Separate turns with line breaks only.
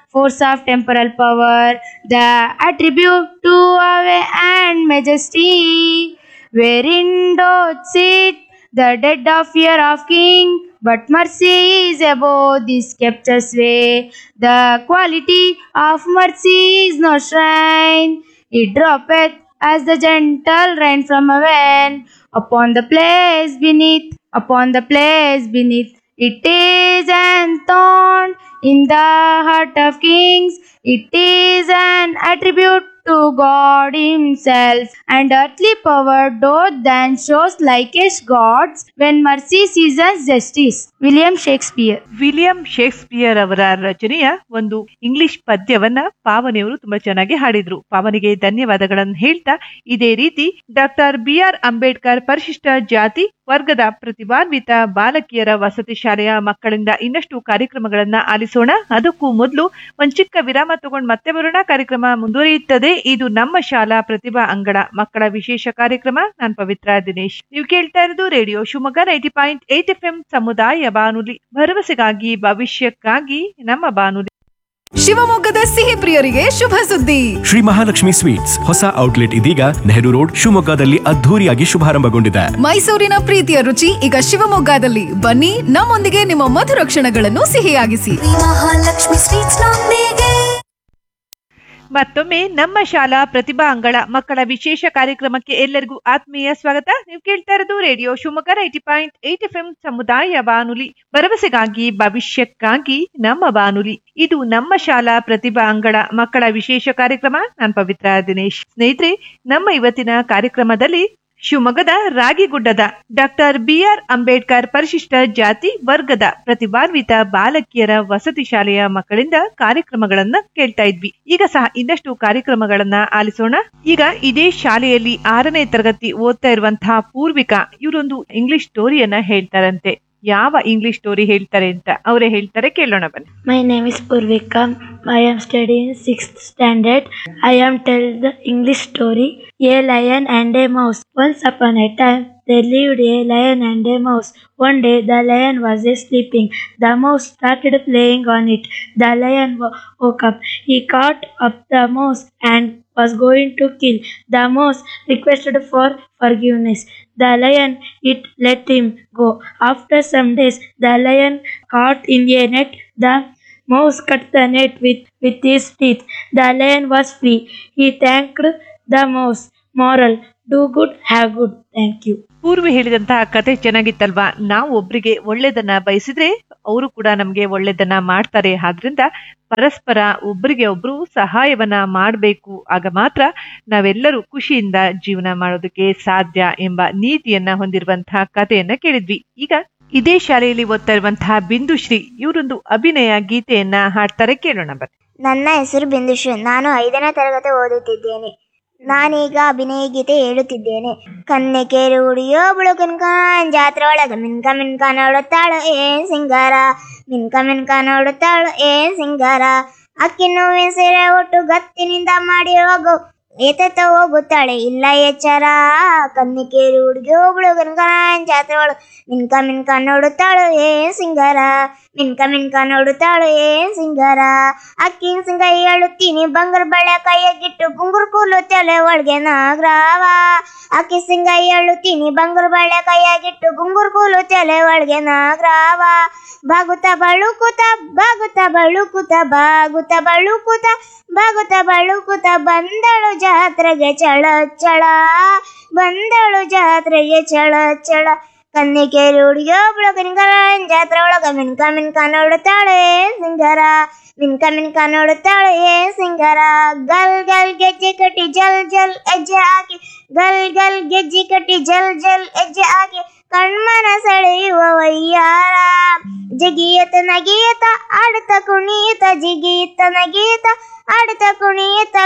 force of temporal power, the attribute to awe and majesty, wherein doth sit the dead of fear of king. But mercy is above this sceptre's way. The quality of mercy is no shrine. It droppeth as the gentle rain from heaven upon the place beneath, upon the place beneath. It is enthroned in the heart of kings. It is an attribute to God Himself, and earthly power doth then shows like a God's when mercy seasons justice. William Shakespeare.
William Shakespeare ಅವರ ರಚನೆಯ ಒಂದು English ಪದ್ಯವನ್ನ ಪಾವನಿಯವರು ತುಂಬಾ ಚೆನ್ನಾಗಿ ಹಾಡಿದ್ರು ಪಾವನಿಗೆ ಧನ್ಯವಾದಗಳನ್ನು ಹೇಳ್ತಾ ಇದೇ ರೀತಿ ಡಾಕ್ಟರ್ ಬಿ ಆರ್ ಅಂಬೇಡ್ಕರ್ ಪರಿಶಿಷ್ಟ ಜಾತಿ ವರ್ಗದ ಪ್ರತಿಭಾನ್ವಿತ ಬಾಲಕಿಯರ ವಸತಿ ಶಾಲೆಯ ಮಕ್ಕಳಿಂದ ಇನ್ನಷ್ಟು ಕಾರ್ಯಕ್ರಮಗಳನ್ನ ಆಲಿಸೋಣ ಅದಕ್ಕೂ ಮೊದಲು ಒಂದ್ ಚಿಕ್ಕ ವಿರಾಮ ತಗೊಂಡು ಮತ್ತೆ ಬರೋಣ ಕಾರ್ಯಕ್ರಮ ಮುಂದುವರಿಯುತ್ತದೆ ಇದು ನಮ್ಮ ಶಾಲಾ ಪ್ರತಿಭಾ ಅಂಗಡ ಮಕ್ಕಳ ವಿಶೇಷ ಕಾರ್ಯಕ್ರಮ ನಾನ್ ಪವಿತ್ರ ದಿನೇಶ್ ನೀವು ಕೇಳ್ತಾ ಇರೋದು radio Shivamogga ninety point eight F M ಸಮುದಾಯ ಬಾನುಲಿ ಭರವಸೆಗಾಗಿ ಭವಿಷ್ಯಕ್ಕಾಗಿ ನಮ್ಮ ಬಾನುಲಿ
ಶಿವಮೊಗ್ಗದ ಸಿಹಿ ಪ್ರಿಯರಿಗೆ ಶುಭ ಸುದ್ದಿ
ಶ್ರೀ ಮಹಾಲಕ್ಷ್ಮಿ ಸ್ವೀಟ್ಸ್ ಹೊಸ ಔಟ್ಲೆಟ್ ಇದೀಗ ನೆಹರು ರೋಡ್ ಶಿವಮೊಗ್ಗದಲ್ಲಿ ಅದ್ಧೂರಿಯಾಗಿ ಶುಭಾರಂಭಗೊಂಡಿದೆ
ಮೈಸೂರಿನ ಪ್ರೀತಿಯ ರುಚಿ ಈಗ ಶಿವಮೊಗ್ಗದಲ್ಲಿ ಬನ್ನಿ ನಮ್ಮೊಂದಿಗೆ ನಿಮ್ಮ ಮಧುರ ಕ್ಷಣಗಳನ್ನು ಸಿಹಿಯಾಗಿಸಿ
ಮಹಾಲಕ್ಷ್ಮಿ ಸ್ವೀಟ್ಸ್ ನೊಂದಿಗೆ
ಮತ್ತೊಮ್ಮೆ ನಮ್ಮ ಶಾಲಾ ಪ್ರತಿಭಾ ಅಂಗಳ ಮಕ್ಕಳ ವಿಶೇಷ ಕಾರ್ಯಕ್ರಮಕ್ಕೆ ಎಲ್ಲರಿಗೂ ಆತ್ಮೀಯ ಸ್ವಾಗತ ನೀವು ಕೇಳ್ತಾ ಇರೋದು radio Shivamogga ninety point eight F M ಸಮುದಾಯ ಬಾನುಲಿ ಭರವಸೆಗಾಗಿ ಭವಿಷ್ಯಕ್ಕಾಗಿ ನಮ್ಮ ಬಾನುಲಿ ಇದು ನಮ್ಮ ಶಾಲಾ ಪ್ರತಿಭಾ ಅಂಗಳ ಮಕ್ಕಳ ವಿಶೇಷ ಕಾರ್ಯಕ್ರಮ ನಾನ್ ಪವಿತ್ರ ದಿನೇಶ್ ಸ್ನೇಹಿತರೆ ನಮ್ಮ ಇವತ್ತಿನ ಕಾರ್ಯಕ್ರಮದಲ್ಲಿ ಶಿವಮೊಗ್ಗದ ರಾಗಿಗುಡ್ಡದ ಡಾಕ್ಟರ್ ಬಿಆರ್ ಅಂಬೇಡ್ಕರ್ ಪರಿಶಿಷ್ಟ ಜಾತಿ ವರ್ಗದ ಪ್ರತಿಭಾನ್ವಿತ ಬಾಲಕಿಯರ ವಸತಿ ಶಾಲೆಯ ಮಕ್ಕಳಿಂದ ಕಾರ್ಯಕ್ರಮಗಳನ್ನ ಕೇಳ್ತಾ ಇದ್ವಿ ಈಗ ಸಹ ಇನ್ನಷ್ಟು ಕಾರ್ಯಕ್ರಮಗಳನ್ನ ಆಲಿಸೋಣ ಈಗ ಇದೇ ಶಾಲೆಯಲ್ಲಿ ಆರನೇ ತರಗತಿ ಓದ್ತಾ ಇರುವಂತಹ ಪೂರ್ವಿಕಾ ಇವರೊಂದು ಇಂಗ್ಲಿಷ್ ಸ್ಟೋರಿಯನ್ನ ಹೇಳ್ತಾರಂತೆ ಯಾವ ಇಂಗ್ಲಿಷ್ ಸ್ಟೋರಿ ಹೇಳ್ತಾರೆ ಅಂತ ಅವರೇ ಹೇಳ್ತಾರೆ ಕೇಳೋಣ ಬನ್ನಿ
My name is Purvika. I am studying sixth standard. I am tell the English story. A lion and a mouse. Once upon a time, there lived a lion and a mouse. One day, the lion was sleeping. The mouse started playing on it. The lion wo- woke up. He caught up the mouse and was going to kill. The mouse requested for forgiveness. The lion it let him go. After some days, the lion caught in a net. The mouse cut the net with, with his teeth. The lion was free. He thanked the mouse. Moral Do good, have good. Thank you.
Purvi ಹೇಳಿದಂತಹ ಕತೆ ಚೆನ್ನಾಗಿತ್ತಲ್ವಾ ನಾವು ಒಬ್ರಿಗೆ ಒಳ್ಳೇದನ್ನ ಬಯಸಿದ್ರೆ ಅವರು ಕೂಡ ನಮ್ಗೆ ಒಳ್ಳೇದನ್ನ ಮಾಡ್ತಾರೆ ಆದ್ರಿಂದ ಪರಸ್ಪರ ಒಬ್ರಿಗೆ ಒಬ್ರು ಸಹಾಯವನ್ನ ಮಾಡಬೇಕು ಆಗ ಮಾತ್ರ ನಾವೆಲ್ಲರೂ ಖುಷಿಯಿಂದ ಜೀವನ ಮಾಡೋದಕ್ಕೆ ಸಾಧ್ಯ ಎಂಬ ನೀತಿಯನ್ನ ಹೊಂದಿರುವಂತಹ ಕಥೆಯನ್ನ ಕೇಳಿದ್ವಿ ಈಗ ಇದೇ ಶಾಲೆಯಲ್ಲಿ ಓದ್ತಾ ಇರುವಂತಹ ಬಿಂದುಶ್ರೀ ಇವರೊಂದು ಅಭಿನಯ ಗೀತೆಯನ್ನ ಹಾಡ್ತಾರೆ ಕೇಳೋಣ ಬನ್ನಿ
ನನ್ನ ಹೆಸರು ಬಿಂದುಶ್ರೀ ನಾನು ಐದನೇ ತರಗತಿ ಓದುತ್ತಿದ್ದೇನೆ ನಾನೀಗ ಅಭಿನಯ ಗೀತೆ ಹೇಳುತ್ತಿದ್ದೇನೆ ಕನ್ನಿಕೆ ರೂಢಿಯೋ ಬುಳುಕನ್ಕ ಜಾತ್ರೆ ಒಳಗ ಮಿನ್ಕ ಮಿನ್ಕ ನೋಡುತ್ತಾಳು ಏನ್ ಸಿಂಗಾರ ಮಿನ್ಕ ಮಿನ್ಕ ನೋಡುತ್ತಾಳು ಏನ್ ಸಿಂಗಾರ ಅಕ್ಕಿ ನೋವಿನ ಸೀರೆ ಒಟ್ಟು ಗತ್ತಿನಿಂದ ಮಾಡಿ ಹೋಗು ಏತತ್ತ ಹೋಗುತ್ತಾಳೆ ಇಲ್ಲ ಎಚ್ಚರ ಕನ್ನಿಕೆ ರೂಢಿಗೆ ಹೋಗ್ಳು ಗನ್ಕ ಜಾತ್ರೆ ಒಳಗ ಮಿನ್ಕ ಮಿನ್ಕ ನೋಡುತ್ತಾಳು ಏನ್ ಸಿಂಗಾರ ಮಿನ್ಕ ಮಿನ್ಕ ನೋಡುತ್ತಾಳು ಏನ್ ಸಿಂಗಾರ ಅಕ್ಕಿನ ಸಿಂಗ ಹೇಳುತ್ತೀನಿ ಬಂಗಾರ ಬಳೆ ಕೈಯಾಗಿಟ್ಟು ಗುಂಗುರು ಕೂಲು ತಲೆ ಒಳಗೆ ನಾಗ್ರಾವ ಅಕ್ಕಿ ಸಿಂಗ ಹೇಳುತ್ತೀನಿ ಬಂಗಾರ ಬಳೆ ಕೈಯಾಗಿಟ್ಟು ಗುಂಗುರು ಕೂಲು ತಲೆ ಒಳಗೆ ನಾಗ್ರಾವ ಬಾಗುತ್ತ ಬಳುಕುತ ಬಾಗುತ್ತ ಬಳುಕುತ ಬಾಗುತ್ತ ಬಳುಕುತ ಬಾಗುತ್ತ ಬಳುಕುತ ಬಂದಳು ಜಾತ್ರೆಗೆ ಚಳ ಚಳ ಬಂದಳು ಜಾತ್ರೆಗೆ ಚಳ ಚಳ ಕನ್ನಿಕೆ ರೂಢಿಗೆ ಒಬ್ಳು ಕನಿಕರ ಜಾತ್ರೆ ಒಳಗ ಮಿನ್ಕ ಮಿನ್ಕ ನೋಡುತ್ತಾಳೆ ಸಿಂಗಾರ ಮಿನ್ಕ ಮಿನ್ಕ ನೋಡುತ್ತಾಳೆ ಏ ಸಿಂಗಾರ ಗಲ್ ಗಲ್ ಗೆಜ್ಜೆ ಕಟ್ಟಿ ಜಲ್ ಜಲ್ ಹೆಜ್ಜೆ ಹಾಕಿ ಗಲ್ ಗಲ್ ಗೆಜ್ಜೆ ಕಟ್ಟಿ ಜಲ್ ಜಲ್ ಹೆಜ್ಜೆ ಹಾಕಿ ಕಣ್ಮನ ಸೆಳೆಯುವ ವಯ್ಯಾರ ಜಗಿಯತ ನಗಿಯತ ಆಡುತ್ತ ಕುಣಿಯುತ್ತ ಜಿಗಿಯುತ್ತ ನಗಿಯುತ್ತ ಆಡುತ್ತ ಕುಣಿಯುತ್ತ